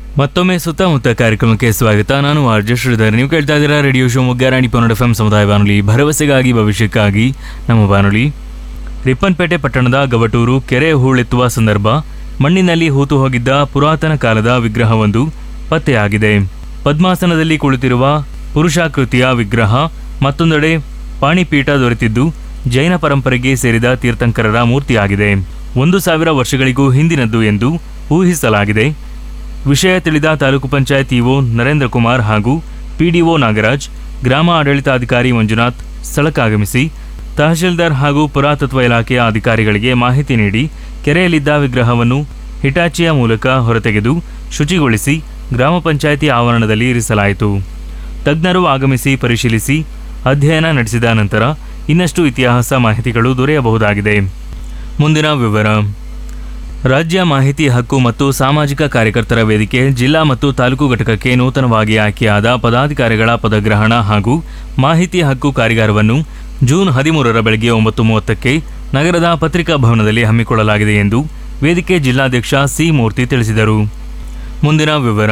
ಮತ್ತೊಮ್ಮೆ ಸುತ್ತಮುತ್ತ ಕಾರ್ಯಕ್ರಮಕ್ಕೆ ಸ್ವಾಗತ ನಾನು ಆರ್ಜೆ ಶ್ರೀಧರ್ ನೀವು ಕೇಳ್ತಾ ಇದ್ದೀರಾ ರೇಡಿಯೋ ಶಿವಮೊಗ್ಗ ರಾಣಿ ಪನ್ನಡ ಎಫ್ ಸಮುದಾಯ ಬಾನುಲಿ ಭರವಸೆಗಾಗಿ ಭವಿಷ್ಯಕ್ಕಾಗಿ ನಮ್ಮ ಬಾನುಲಿ ರಿಪ್ಪನ್ಪೇಟೆ ಪಟ್ಟಣದ ಗವಟೂರು ಕೆರೆ ಹೂಳೆತ್ತುವ ಸಂದರ್ಭ ಮಣ್ಣಿನಲ್ಲಿ ಹೂತು ಹೋಗಿದ್ದ ಪುರಾತನ ಕಾಲದ ವಿಗ್ರಹವೊಂದು ಪತ್ತೆಯಾಗಿದೆ ಪದ್ಮಾಸನದಲ್ಲಿ ಕುಳಿತಿರುವ ಪುರುಷಾಕೃತಿಯ ವಿಗ್ರಹ ಮತ್ತೊಂದೆಡೆ ಪಾಣಿಪೀಠ ದೊರೆತಿದ್ದು ಜೈನ ಪರಂಪರೆಗೆ ಸೇರಿದ ತೀರ್ಥಂಕರರ ಮೂರ್ತಿಯಾಗಿದೆ ಒಂದು ಸಾವಿರ ವರ್ಷಗಳಿಗೂ ಹಿಂದಿನದ್ದು ಎಂದು ಊಹಿಸಲಾಗಿದೆ ವಿಷಯ ತಿಳಿದ ತಾಲೂಕು ಪಂಚಾಯತ್ ಇಒ ನರೇಂದ್ರ ಕುಮಾರ್ ಹಾಗೂ ಪಿಡಿಒ ನಾಗರಾಜ್ ಗ್ರಾಮ ಆಡಳಿತಾಧಿಕಾರಿ ಮಂಜುನಾಥ್ ಸ್ಥಳಕ್ಕಾಗಮಿಸಿ ತಹಶೀಲ್ದಾರ್ ಹಾಗೂ ಪುರಾತತ್ವ ಇಲಾಖೆಯ ಅಧಿಕಾರಿಗಳಿಗೆ ಮಾಹಿತಿ ನೀಡಿ ಕೆರೆಯಲ್ಲಿದ್ದ ವಿಗ್ರಹವನ್ನು ಹಿಟಾಚಿಯ ಮೂಲಕ ಹೊರತೆಗೆದು ಶುಚಿಗೊಳಿಸಿ ಗ್ರಾಮ ಪಂಚಾಯಿತಿ ಆವರಣದಲ್ಲಿ ಇರಿಸಲಾಯಿತು ತಜ್ಞರು ಆಗಮಿಸಿ ಪರಿಶೀಲಿಸಿ ಅಧ್ಯಯನ ನಡೆಸಿದ ನಂತರ ಇನ್ನಷ್ಟು ಇತಿಹಾಸ ಮಾಹಿತಿಗಳು ದೊರೆಯಬಹುದಾಗಿದೆ ಮುಂದಿನ ವಿವರ ರಾಜ್ಯ ಮಾಹಿತಿ ಹಕ್ಕು ಮತ್ತು ಸಾಮಾಜಿಕ ಕಾರ್ಯಕರ್ತರ ವೇದಿಕೆ ಜಿಲ್ಲಾ ಮತ್ತು ತಾಲೂಕು ಘಟಕಕ್ಕೆ ನೂತನವಾಗಿ ಆಯ್ಕೆಯಾದ ಪದಾಧಿಕಾರಿಗಳ ಪದಗ್ರಹಣ ಹಾಗೂ ಮಾಹಿತಿ ಹಕ್ಕು ಕಾರ್ಯಾಗಾರವನ್ನು ಜೂನ್ ಹದಿಮೂರರ ಬೆಳಗ್ಗೆ ಒಂಬತ್ತು ಮೂವತ್ತಕ್ಕೆ ನಗರದ ಪತ್ರಿಕಾ ಭವನದಲ್ಲಿ ಹಮ್ಮಿಕೊಳ್ಳಲಾಗಿದೆ ಎಂದು ವೇದಿಕೆ ಜಿಲ್ಲಾಧ್ಯಕ್ಷ ಸಿ ಮೂರ್ತಿ ತಿಳಿಸಿದರು ಮುಂದಿನ ವಿವರ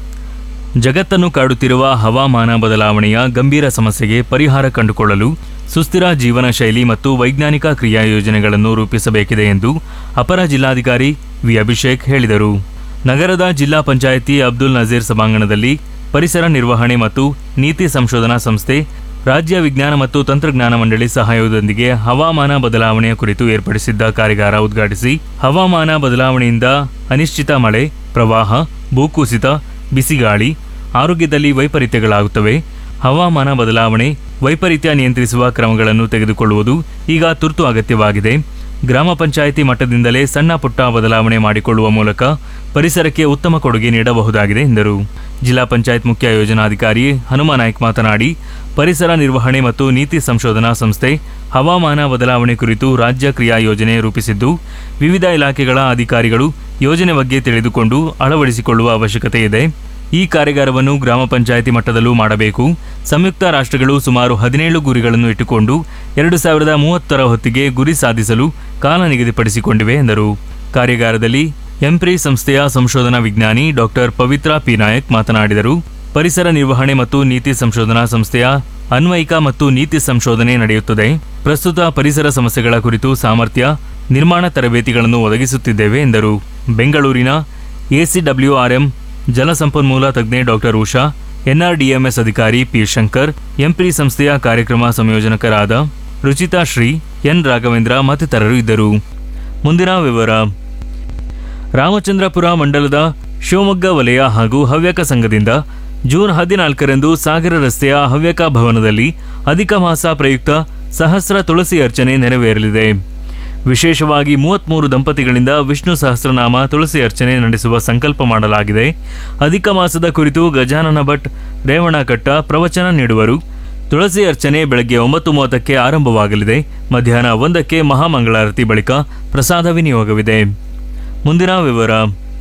ಜಗತ್ತನ್ನು ಕಾಡುತ್ತಿರುವ ಹವಾಮಾನ ಬದಲಾವಣೆಯ ಗಂಭೀರ ಸಮಸ್ಯೆಗೆ ಪರಿಹಾರ ಕಂಡುಕೊಳ್ಳಲು ಸುಸ್ಥಿರ ಜೀವನ ಶೈಲಿ ಮತ್ತು ವೈಜ್ಞಾನಿಕ ಕ್ರಿಯಾ ಯೋಜನೆಗಳನ್ನು ರೂಪಿಸಬೇಕಿದೆ ಎಂದು ಅಪರ ಜಿಲ್ಲಾಧಿಕಾರಿ ವಿ ಅಭಿಷೇಕ್ ಹೇಳಿದರು ನಗರದ ಜಿಲ್ಲಾ ಪಂಚಾಯಿತಿ ಅಬ್ದುಲ್ ನಜೀರ್ ಸಭಾಂಗಣದಲ್ಲಿ ಪರಿಸರ ನಿರ್ವಹಣೆ ಮತ್ತು ನೀತಿ ಸಂಶೋಧನಾ ಸಂಸ್ಥೆ ರಾಜ್ಯ ವಿಜ್ಞಾನ ಮತ್ತು ತಂತ್ರಜ್ಞಾನ ಮಂಡಳಿ ಸಹಯೋಗದೊಂದಿಗೆ ಹವಾಮಾನ ಬದಲಾವಣೆಯ ಕುರಿತು ಏರ್ಪಡಿಸಿದ್ದ ಕಾರ್ಯಾಗಾರ ಉದ್ಘಾಟಿಸಿ ಹವಾಮಾನ ಬದಲಾವಣೆಯಿಂದ ಅನಿಶ್ಚಿತ ಮಳೆ ಪ್ರವಾಹ ಭೂಕುಸಿತ ಬಿಸಿಗಾಳಿ ಆರೋಗ್ಯದಲ್ಲಿ ವೈಪರೀತ್ಯಗಳಾಗುತ್ತವೆ ಹವಾಮಾನ ಬದಲಾವಣೆ ವೈಪರೀತ್ಯ ನಿಯಂತ್ರಿಸುವ ಕ್ರಮಗಳನ್ನು ತೆಗೆದುಕೊಳ್ಳುವುದು ಈಗ ತುರ್ತು ಅಗತ್ಯವಾಗಿದೆ ಗ್ರಾಮ ಪಂಚಾಯಿತಿ ಮಟ್ಟದಿಂದಲೇ ಸಣ್ಣ ಪುಟ್ಟ ಬದಲಾವಣೆ ಮಾಡಿಕೊಳ್ಳುವ ಮೂಲಕ ಪರಿಸರಕ್ಕೆ ಉತ್ತಮ ಕೊಡುಗೆ ನೀಡಬಹುದಾಗಿದೆ ಎಂದರು ಜಿಲ್ಲಾ ಪಂಚಾಯತ್ ಮುಖ್ಯ ಯೋಜನಾಧಿಕಾರಿ ಹನುಮ ನಾಯ್ಕ್ ಮಾತನಾಡಿ ಪರಿಸರ ನಿರ್ವಹಣೆ ಮತ್ತು ನೀತಿ ಸಂಶೋಧನಾ ಸಂಸ್ಥೆ ಹವಾಮಾನ ಬದಲಾವಣೆ ಕುರಿತು ರಾಜ್ಯ ಕ್ರಿಯಾ ಯೋಜನೆ ರೂಪಿಸಿದ್ದು ವಿವಿಧ ಇಲಾಖೆಗಳ ಅಧಿಕಾರಿಗಳು ಯೋಜನೆ ಬಗ್ಗೆ ತಿಳಿದುಕೊಂಡು ಅಳವಡಿಸಿಕೊಳ್ಳುವ ಅವಶ್ಯಕತೆ ಇದೆ ಈ ಕಾರ್ಯಾಗಾರವನ್ನು ಗ್ರಾಮ ಪಂಚಾಯಿತಿ ಮಟ್ಟದಲ್ಲೂ ಮಾಡಬೇಕು ಸಂಯುಕ್ತ ರಾಷ್ಟ್ರಗಳು ಸುಮಾರು ಹದಿನೇಳು ಗುರಿಗಳನ್ನು ಇಟ್ಟುಕೊಂಡು ಎರಡು ಸಾವಿರದ ಮೂವತ್ತರ ಹೊತ್ತಿಗೆ ಗುರಿ ಸಾಧಿಸಲು ಕಾಲ ನಿಗದಿಪಡಿಸಿಕೊಂಡಿವೆ ಎಂದರು ಕಾರ್ಯಾಗಾರದಲ್ಲಿ ಎಂಪ್ರಿ ಸಂಸ್ಥೆಯ ಸಂಶೋಧನಾ ವಿಜ್ಞಾನಿ ಡಾಕ್ಟರ್ ಪವಿತ್ರ ಪಿ ನಾಯಕ್ ಮಾತನಾಡಿದರು ಪರಿಸರ ನಿರ್ವಹಣೆ ಮತ್ತು ನೀತಿ ಸಂಶೋಧನಾ ಸಂಸ್ಥೆಯ ಅನ್ವಯಿಕ ಮತ್ತು ನೀತಿ ಸಂಶೋಧನೆ ನಡೆಯುತ್ತದೆ ಪ್ರಸ್ತುತ ಪರಿಸರ ಸಮಸ್ಯೆಗಳ ಕುರಿತು ಸಾಮರ್ಥ್ಯ ನಿರ್ಮಾಣ ತರಬೇತಿಗಳನ್ನು ಒದಗಿಸುತ್ತಿದ್ದೇವೆ ಎಂದರು ಬೆಂಗಳೂರಿನ ಎಸಿಡಬ್ಲ್ಯೂಆರ್ಎಂ ಜಲಸಂಪನ್ಮೂಲ ತಜ್ಞೆ ಡಾಕ್ಟರ್ ಉಷಾ ಎನ್ಆರ್ಡಿಎಂಎಸ್ ಅಧಿಕಾರಿ ಪಿ ಶಂಕರ್ ಎಂಪ್ರಿ ಸಂಸ್ಥೆಯ ಕಾರ್ಯಕ್ರಮ ಸಂಯೋಜಕರಾದ ರುಚಿತಾ ಶ್ರೀ ಎನ್ ರಾಘವೇಂದ್ರ ಮತ್ತಿತರರು ಇದ್ದರು ಮುಂದಿನ ವಿವರ ರಾಮಚಂದ್ರಪುರ ಮಂಡಲದ ಶಿವಮೊಗ್ಗ ವಲಯ ಹಾಗೂ ಹವ್ಯಕ ಸಂಘದಿಂದ ಜೂನ್ ಹದಿನಾಲ್ಕರಂದು ಸಾಗರ ರಸ್ತೆಯ ಹವ್ಯಕ ಭವನದಲ್ಲಿ ಅಧಿಕ ಮಾಸ ಪ್ರಯುಕ್ತ ಸಹಸ್ರ ತುಳಸಿ ಅರ್ಚನೆ ನೆರವೇರಲಿದೆ ವಿಶೇಷವಾಗಿ ಮೂವತ್ಮೂರು ದಂಪತಿಗಳಿಂದ ವಿಷ್ಣು ಸಹಸ್ರನಾಮ ತುಳಸಿ ಅರ್ಚನೆ ನಡೆಸುವ ಸಂಕಲ್ಪ ಮಾಡಲಾಗಿದೆ ಅಧಿಕ ಮಾಸದ ಕುರಿತು ಗಜಾನನ ಭಟ್ ರೇವಣಕಟ್ಟ ಪ್ರವಚನ ನೀಡುವರು ತುಳಸಿ ಅರ್ಚನೆ ಬೆಳಗ್ಗೆ ಒಂಬತ್ತು ಮೂವತ್ತಕ್ಕೆ ಆರಂಭವಾಗಲಿದೆ ಮಧ್ಯಾಹ್ನ ಒಂದಕ್ಕೆ ಮಹಾಮಂಗಳಾರತಿ ಬಳಿಕ ಪ್ರಸಾದ ವಿನಿಯೋಗವಿದೆ ಮುಂದಿನ ವಿವರ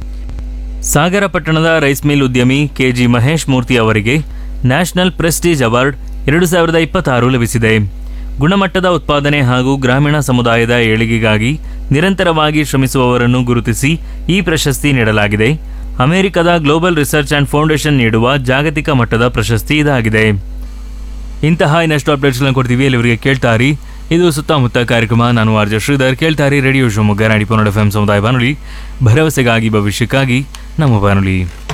ಸಾಗರ ಪಟ್ಟಣದ ರೈಸ್ ಮಿಲ್ ಉದ್ಯಮಿ ಕೆಜಿ ಮಹೇಶ್ ಮೂರ್ತಿ ಅವರಿಗೆ ನ್ಯಾಷನಲ್ ಪ್ರೆಸ್ಟೀಜ್ ಅವಾರ್ಡ್ ಎರಡು ಸಾವಿರದ ಇಪ್ಪತ್ತಾರು ಲಭಿಸಿದೆ ಗುಣಮಟ್ಟದ ಉತ್ಪಾದನೆ ಹಾಗೂ ಗ್ರಾಮೀಣ ಸಮುದಾಯದ ಏಳಿಗೆಗಾಗಿ ನಿರಂತರವಾಗಿ ಶ್ರಮಿಸುವವರನ್ನು ಗುರುತಿಸಿ ಈ ಪ್ರಶಸ್ತಿ ನೀಡಲಾಗಿದೆ ಅಮೆರಿಕದ ಗ್ಲೋಬಲ್ ರಿಸರ್ಚ್ ಆ್ಯಂಡ್ ಫೌಂಡೇಶನ್ ನೀಡುವ ಜಾಗತಿಕ ಮಟ್ಟದ ಪ್ರಶಸ್ತಿ ಇದಾಗಿದೆ ಇಂತಹ ಇನ್ನಷ್ಟು ಅಪ್ಡೇಟ್ಸ್ಗಳನ್ನು ಕೊಡ್ತೀವಿ ಎಲ್ಲವರಿಗೆ ಕೇಳ್ತಾರಿ ಇದು ಸುತ್ತಮುತ್ತ ಕಾರ್ಯಕ್ರಮ ನಾನು ಆರ್ಜ ಶ್ರೀಧರ್ ಕೇಳ್ತಾರಿ ರೇಡಿಯೋ ಶಿವಮೊಗ್ಗ ನಾಡಿ ಪನ್ನಡ ಎಫ್ ಸಮುದಾಯ ಬಾನುಲಿ ಭರವಸೆಗಾಗಿ ಭವಿಷ್ಯಕ್ಕಾಗಿ ನಮ್ಮ ಬಾನುಲಿ